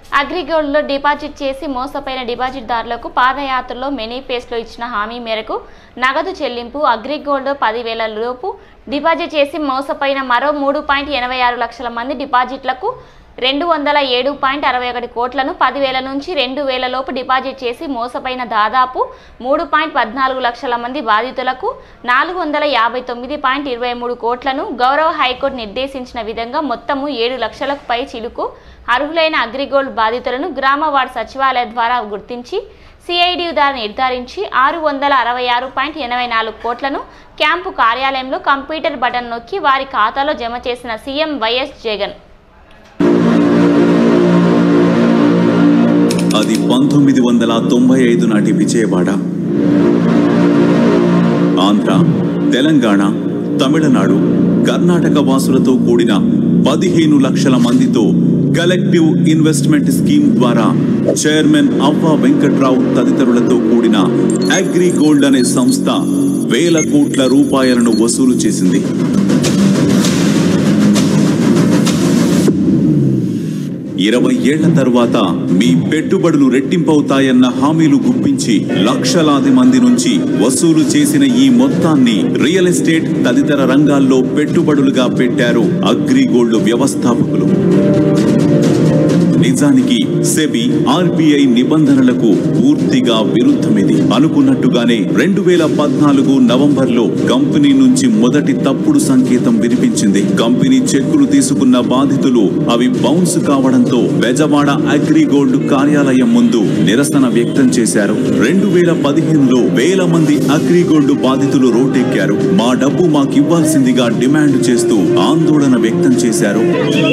అగ్రిగోల్డ్లో deposit చేసి మోసపోయిన డిపాజిట్దారులకు పాదయాత్రలో మేనిఫెస్టోలో ఇచ్చిన హామీ మేరకు నగదు చెల్లింపు అగ్రిగోల్డ్ పదివేల లోపు డిపాజిట్ చేసి మోసపోయిన మరో మూడు పాయింట్ ఎనభై ఆరు లక్షల మంది డిపాజిట్లకు రెండు వందల ఏడు పాయింట్ అరవై ఒకటి కోట్లను పదివేల నుంచి రెండు వేల లోపు డిపాజిట్ చేసి మోసపోయిన దాదాపు మూడు పాయింట్ పద్నాలుగు లక్షల మంది బాధితులకు నాలుగు వందల యాభై తొమ్మిది పాయింట్ ఇరవై మూడు కోట్లను గౌరవ హైకోర్టు నిర్దేశించిన విధంగా మొత్తము ఏడు లక్షలకు పై చిలుకు అర్హులైన అగ్రిగోల్డ్ బాధితులను గ్రామ వార్డు సచివాలయ ద్వారా గుర్తించి సిఐడి ద్వారా నిర్ధారించి ఆరు వందల అరవై ఆరు పాయింట్ ఎనభై నాలుగు కోట్లను క్యాంపు కార్యాలయంలో కంప్యూటర్ బటన్ నొక్కి వారి ఖాతాలో జమ చేసిన సీఎం వైఎస్ జగన్ అది పంతొమ్మిది వందల తొంభై ఐదు నాటి విజయవాడ ఆంధ్ర తెలంగాణ తమిళనాడు కర్ణాటక వాసులతో కూడిన పదిహేను లక్షల మందితో కలెక్టివ్ ఇన్వెస్ట్మెంట్ స్కీమ్ ద్వారా చైర్మన్ అవ్వ వెంకట్రావు తదితరులతో కూడిన అగ్రి గోల్డ్ అనే సంస్థ వేల కోట్ల రూపాయలను వసూలు చేసింది ఇరవై ఏళ్ల తర్వాత మీ పెట్టుబడులు రెట్టింపవుతాయన్న హామీలు గుప్పించి లక్షలాది మంది నుంచి వసూలు చేసిన ఈ మొత్తాన్ని రియల్ ఎస్టేట్ తదితర రంగాల్లో పెట్టుబడులుగా పెట్టారు అగ్రిగోల్డ్ వ్యవస్థాపకులు నిజానికి సెబీ ఆర్బీఐ నిబంధనలకు పూర్తిగా విరుద్ధమిది అనుకున్నట్టుగానే రెండు వేల పద్నాలుగు నవంబర్లో కంపెనీ నుంచి మొదటి తప్పుడు సంకేతం వినిపించింది కంపెనీ చెక్కులు తీసుకున్న బాధితులు అవి బౌన్స్ కావడంతో బెజవాడ అగ్రిగోల్డ్ కార్యాలయం ముందు నిరసన వ్యక్తం చేశారు రెండు వేల పదిహేనులో వేల మంది అగ్రిగోల్డ్ బాధితులు రోడ్డెక్కారు మా డబ్బు మాకివ్వాల్సిందిగా డిమాండ్ చేస్తూ ఆందోళన వ్యక్తం చేశారు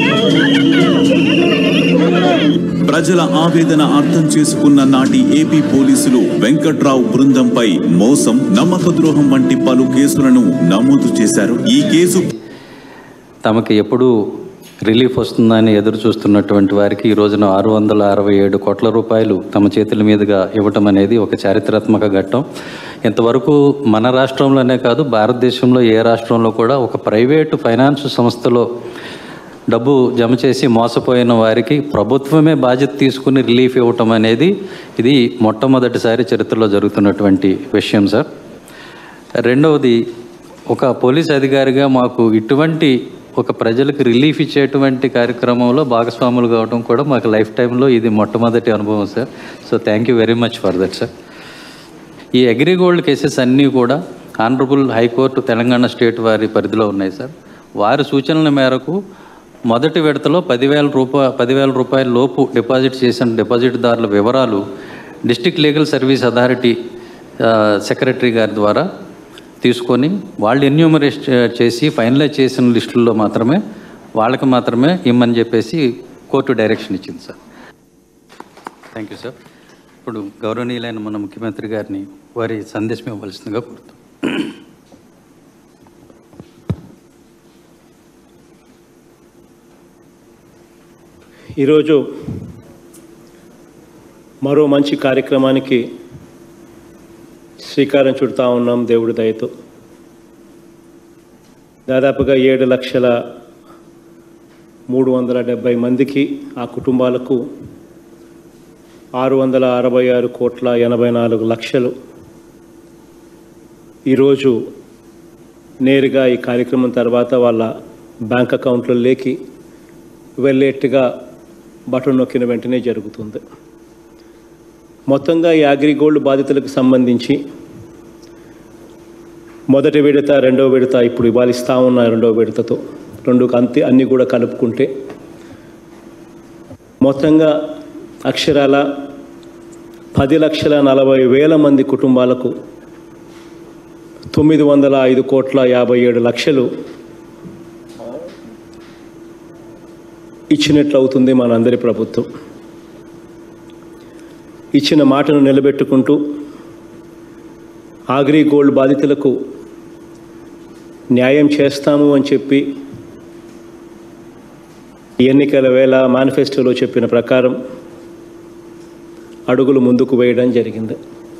ప్రజల ఆవేదన అర్థం చేసుకున్న నాటి ఏపీ పోలీసులు వెంకట్రావు బృందంపై మోసం నమ్మక ద్రోహం వంటి పలు కేసులను నమోదు చేశారు ఈ కేసు తమకి ఎప్పుడు రిలీఫ్ వస్తుందని ఎదురు చూస్తున్నటువంటి వారికి ఈ రోజున ఆరు వందల అరవై ఏడు కోట్ల రూపాయలు తమ చేతుల మీదుగా ఇవ్వటం అనేది ఒక చారిత్రాత్మక ఘట్టం ఇంతవరకు మన రాష్ట్రంలోనే కాదు భారతదేశంలో ఏ రాష్ట్రంలో కూడా ఒక ప్రైవేటు ఫైనాన్స్ సంస్థలో డబ్బు జమ చేసి మోసపోయిన వారికి ప్రభుత్వమే బాధ్యత తీసుకుని రిలీఫ్ ఇవ్వటం అనేది ఇది మొట్టమొదటిసారి చరిత్రలో జరుగుతున్నటువంటి విషయం సార్ రెండవది ఒక పోలీస్ అధికారిగా మాకు ఇటువంటి ఒక ప్రజలకు రిలీఫ్ ఇచ్చేటువంటి కార్యక్రమంలో భాగస్వాములు కావడం కూడా మాకు లైఫ్ టైంలో ఇది మొట్టమొదటి అనుభవం sir so thank you very much for that sir ఈ అగ్రిగోల్డ్ కేసెస్ అన్నీ కూడా ఆనరబుల్ హైకోర్టు తెలంగాణ స్టేట్ వారి పరిధిలో ఉన్నాయి సార్ వారి సూచనల మేరకు మొదటి విడతలో పదివేల రూపా పదివేల రూపాయల లోపు డిపాజిట్ చేసిన డిపాజిట్దారుల వివరాలు డిస్టిక్ లీగల్ సర్వీస్ అథారిటీ ఆ, సెక్రటరీ గారి ద్వారా తీసుకొని వాళ్ళు ఎన్యూమరేట్ చేసి ఫైనలైజ్ చేసిన లిస్టుల్లో మాత్రమే వాళ్ళకి మాత్రమే ఇమ్మని చెప్పేసి కోర్టు డైరెక్షన్ ఇచ్చింది సార్ థ్యాంక్ యూ సార్ ఇప్పుడు గౌరవనీయులైన మన ముఖ్యమంత్రి గారిని వారి సందేశం ఇవ్వవలసిందిగా కోరుతాం ఈరోజు మరో మంచి కార్యక్రమానికి శ్రీకారం చుడతా ఉన్నాం దేవుడి దయతో దాదాపుగా ఏడు లక్షల మూడు వందల డెబ్భై మందికి ఆ కుటుంబాలకు ఆరు వందల అరవై ఆరు కోట్ల ఎనభై నాలుగు లక్షలు ఈరోజు నేరుగా ఈ కార్యక్రమం తర్వాత వాళ్ళ బ్యాంక్ అకౌంట్లలోకి వెళ్ళేట్టుగా బటన్ నొక్కిన వెంటనే జరుగుతుంది మొత్తంగా ఈ అగ్రిగోల్డ్ బాధితులకు సంబంధించి మొదటి విడత రెండవ విడత ఇప్పుడు ఇవాళ ఇస్తా ఉన్న రెండవ విడతతో రెండు అంతే అన్నీ కూడా కలుపుకుంటే మొత్తంగా అక్షరాల పది లక్షల నలభై వేల మంది కుటుంబాలకు తొమ్మిది వందల ఐదు కోట్ల యాభై ఏడు లక్షలు ఇచ్చినట్లు అవుతుంది మనందరి ప్రభుత్వం ఇచ్చిన మాటను నిలబెట్టుకుంటూ ఆగ్రి గోల్డ్ బాధితులకు న్యాయం చేస్తాము అని చెప్పి ఎన్నికల వేళ మేనిఫెస్టోలో చెప్పిన ప్రకారం అడుగులు ముందుకు వేయడం జరిగింది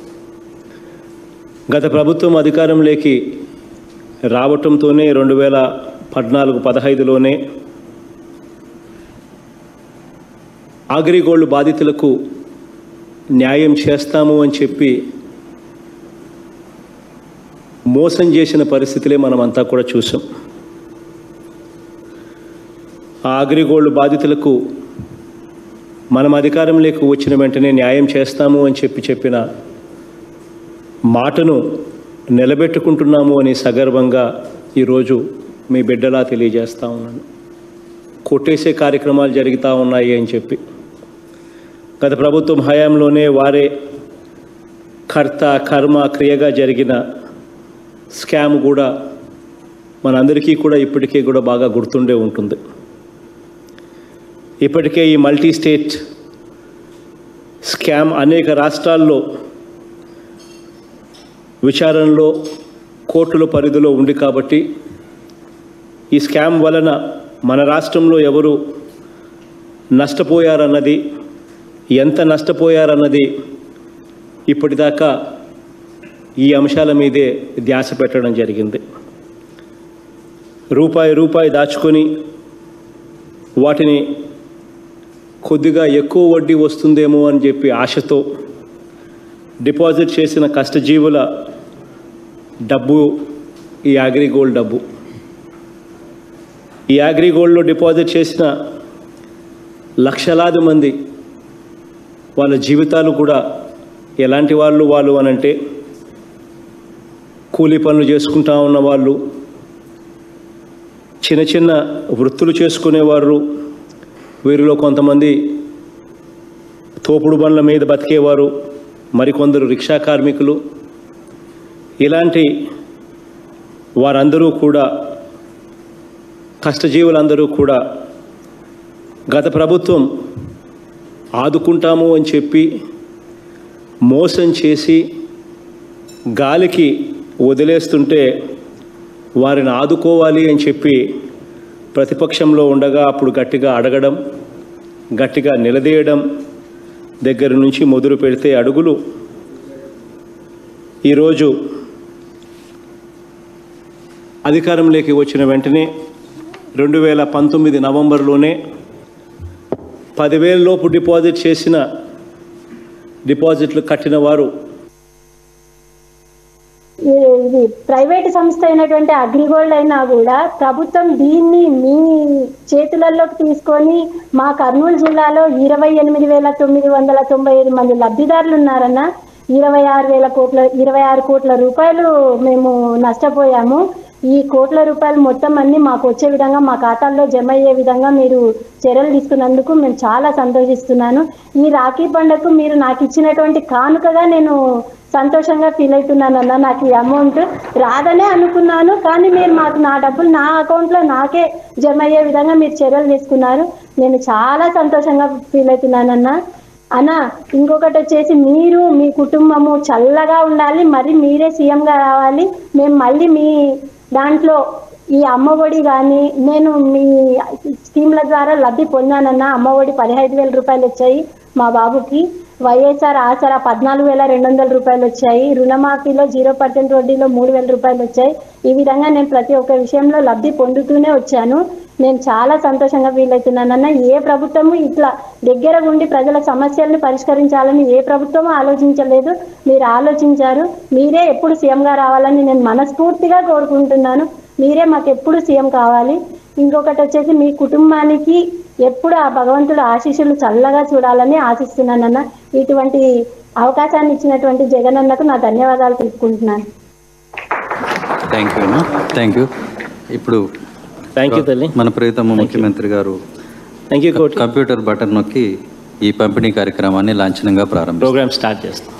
గత ప్రభుత్వం అధికారంలోకి రావటంతోనే రెండు వేల పద్నాలుగు పదహైదులోనే అగ్రిగోల్డ్ బాధితులకు న్యాయం చేస్తాము అని చెప్పి మోసం చేసిన పరిస్థితులే మనమంతా కూడా చూసాం ఆ అగ్రిగోల్డ్ బాధితులకు మనం అధికారంలోకి వచ్చిన వెంటనే న్యాయం చేస్తాము అని చెప్పి చెప్పిన మాటను నిలబెట్టుకుంటున్నాము అని సగర్వంగా ఈరోజు మీ బిడ్డలా తెలియజేస్తా ఉన్నాను కొట్టేసే కార్యక్రమాలు జరుగుతూ ఉన్నాయి అని చెప్పి గత ప్రభుత్వం హయాంలోనే వారే కర్త కర్మ క్రియగా జరిగిన స్కామ్ కూడా మనందరికీ కూడా ఇప్పటికీ కూడా బాగా గుర్తుండే ఉంటుంది ఇప్పటికే ఈ మల్టీ స్టేట్ స్కామ్ అనేక రాష్ట్రాల్లో విచారణలో కోర్టుల పరిధిలో ఉంది కాబట్టి ఈ స్కామ్ వలన మన రాష్ట్రంలో ఎవరు నష్టపోయారన్నది ఎంత నష్టపోయారన్నది ఇప్పటిదాకా ఈ అంశాల మీదే ధ్యాస పెట్టడం జరిగింది రూపాయి రూపాయి దాచుకొని వాటిని కొద్దిగా ఎక్కువ వడ్డీ వస్తుందేమో అని చెప్పి ఆశతో డిపాజిట్ చేసిన కష్టజీవుల డబ్బు ఈ అగ్రిగోల్డ్ డబ్బు ఈ అగ్రిగోల్డ్లో డిపాజిట్ చేసిన లక్షలాది మంది వాళ్ళ జీవితాలు కూడా ఎలాంటి వాళ్ళు వాళ్ళు అనంటే కూలీ పనులు చేసుకుంటా ఉన్న వాళ్ళు చిన్న చిన్న వృత్తులు చేసుకునేవారు వీరిలో కొంతమంది తోపుడు బండ్ల మీద బతికేవారు మరికొందరు రిక్షా కార్మికులు ఇలాంటి వారందరూ కూడా కష్టజీవులందరూ కూడా గత ప్రభుత్వం ఆదుకుంటాము అని చెప్పి మోసం చేసి గాలికి వదిలేస్తుంటే వారిని ఆదుకోవాలి అని చెప్పి ప్రతిపక్షంలో ఉండగా అప్పుడు గట్టిగా అడగడం గట్టిగా నిలదీయడం దగ్గర నుంచి మొదలు పెడితే అడుగులు ఈరోజు అధికారంలోకి వచ్చిన వెంటనే రెండు వేల పంతొమ్మిది నవంబర్లోనే పదివేల లోపు డిపాజిట్ చేసిన డిపాజిట్లు కట్టిన వారు ఇది ప్రైవేట్ సంస్థ అయినటువంటి అగ్రిగోల్డ్ అయినా కూడా ప్రభుత్వం దీన్ని మీ చేతులలోకి తీసుకొని మా కర్నూలు జిల్లాలో ఇరవై ఎనిమిది వేల తొమ్మిది వందల తొంభై ఐదు మంది లబ్ధిదారులు ఉన్నారన్న ఇరవై ఆరు వేల కోట్ల ఇరవై ఆరు కోట్ల రూపాయలు మేము నష్టపోయాము ఈ కోట్ల రూపాయలు మొత్తం అన్ని మాకు వచ్చే విధంగా మా ఖాతాల్లో జమ అయ్యే విధంగా మీరు చర్యలు తీసుకున్నందుకు మేము చాలా సంతోషిస్తున్నాను ఈ రాఖీ పండుగకు మీరు నాకు ఇచ్చినటువంటి కానుకగా నేను సంతోషంగా ఫీల్ అవుతున్నాను అన్న నాకు ఈ అమౌంట్ రాదనే అనుకున్నాను కానీ మీరు మాకు నా డబ్బులు నా అకౌంట్లో నాకే జమ అయ్యే విధంగా మీరు చర్యలు తీసుకున్నారు నేను చాలా సంతోషంగా ఫీల్ అవుతున్నానన్న అన్న ఇంకొకటి వచ్చేసి మీరు మీ కుటుంబము చల్లగా ఉండాలి మరి మీరే సీఎంగా రావాలి మేము మళ్ళీ మీ దాంట్లో ఈ అమ్మఒడి కానీ నేను మీ స్కీమ్ల ద్వారా లబ్ధి పొందానన్న అమ్మఒడి పదిహేదు వేల రూపాయలు వచ్చాయి మా బాబుకి వైఎస్ఆర్ ఆసరా పద్నాలుగు వేల రెండు వందల రూపాయలు వచ్చాయి రుణమాఫీలో జీరో పర్సెంట్ వడ్డీలో మూడు వేల రూపాయలు వచ్చాయి ఈ విధంగా నేను ప్రతి ఒక్క విషయంలో లబ్ధి పొందుతూనే వచ్చాను నేను చాలా సంతోషంగా ఫీల్ అవుతున్నానన్న ఏ ప్రభుత్వము ఇట్లా దగ్గర ఉండి ప్రజల సమస్యల్ని పరిష్కరించాలని ఏ ప్రభుత్వము ఆలోచించలేదు మీరు ఆలోచించారు మీరే ఎప్పుడు సీఎంగా రావాలని నేను మనస్ఫూర్తిగా కోరుకుంటున్నాను మీరే మాకు ఎప్పుడు సీఎం కావాలి ఇంకొకటి వచ్చేసి మీ కుటుంబానికి ఎప్పుడు ఆ భగవంతుడు ఆశీస్సులు చల్లగా చూడాలని ఆశిస్తున్నానన్న ఇటువంటి అవకాశాన్ని ఇచ్చినటువంటి జగనన్నకు నా ధన్యవాదాలు తెలుపుకుంటున్నాను థ్యాంక్ యూ థ్యాంక్ యూ ఇప్పుడు థ్యాంక్ యూ తల్లి మన ప్రియతమ ముఖ్యమంత్రి గారు థ్యాంక్ యూ కోటి కంప్యూటర్ బటన్ నొక్కి ఈ పంపిణీ కార్యక్రమాన్ని లాంఛనంగా ప్రారంభిస్తారు ప్రోగ్రామ్ స్టార్ట్ చేస్తాం